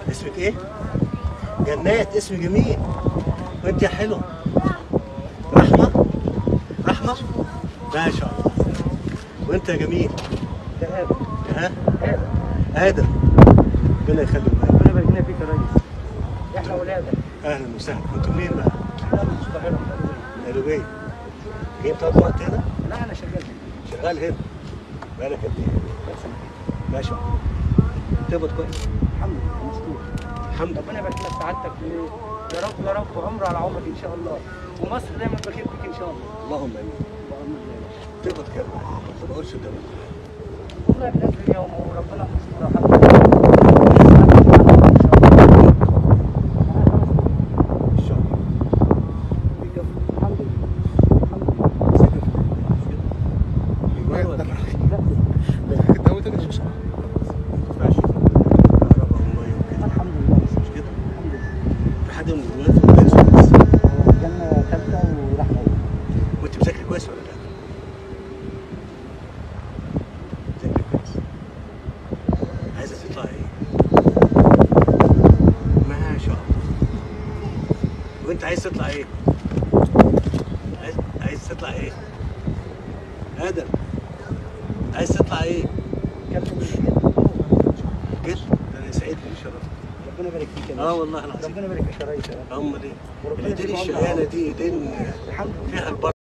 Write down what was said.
اسمك ايه؟ جنات اسم جميل وانت يا حلوه رحمه رحمه ما شاء الله وانت يا جميل ده ادم ها ادم ادم ربنا يخليك ربنا يبارك لنا فيك يا ريس احنا ولادك اهلا وسهلا انتوا منين بقى؟ احنا من القاهره من قلوبيه جايين تقضوا وقت هنا؟ لا انا شغال هنا شغال هنا بقالك قد ايه؟ ما شاء الله تقبض كويس الحمد لله مشكور الحمد لله ربنا يبارك لك سعادتك و- يا رب يا رب عمر على عمرك ان شاء الله ومصر دايما بخير فيك ان شاء الله اللهم امين بأمر الله يا باشا. تقبض كام؟ ما تقولش قدامك والله بنزل يوم وربنا يستر حتى الشهر الحمد لله الحمد لله ايوه ولا الحمد لله مش كده؟ الحمد لله في حد من الولاد في المدارس ولا لسه؟ هو الجنة ثالثة ورحمة وانت مذاكر كويس ولا لا؟ مذاكر كويس عايزه تطلع ايه؟ ما شاء الله وانت عايز تطلع ايه؟ عايز عايز تطلع ايه؟ ادم عايز تطلع ايه؟ كلم كده انا يسعدني ويشرفني ربنا يبارك فيك يا اه باشا والله العظيم ربنا يبارك فيك يا ريس امال ايه؟ وربنا الايدين يديم عمر الشقيانه دي ايدين الحمد لله فيها البركه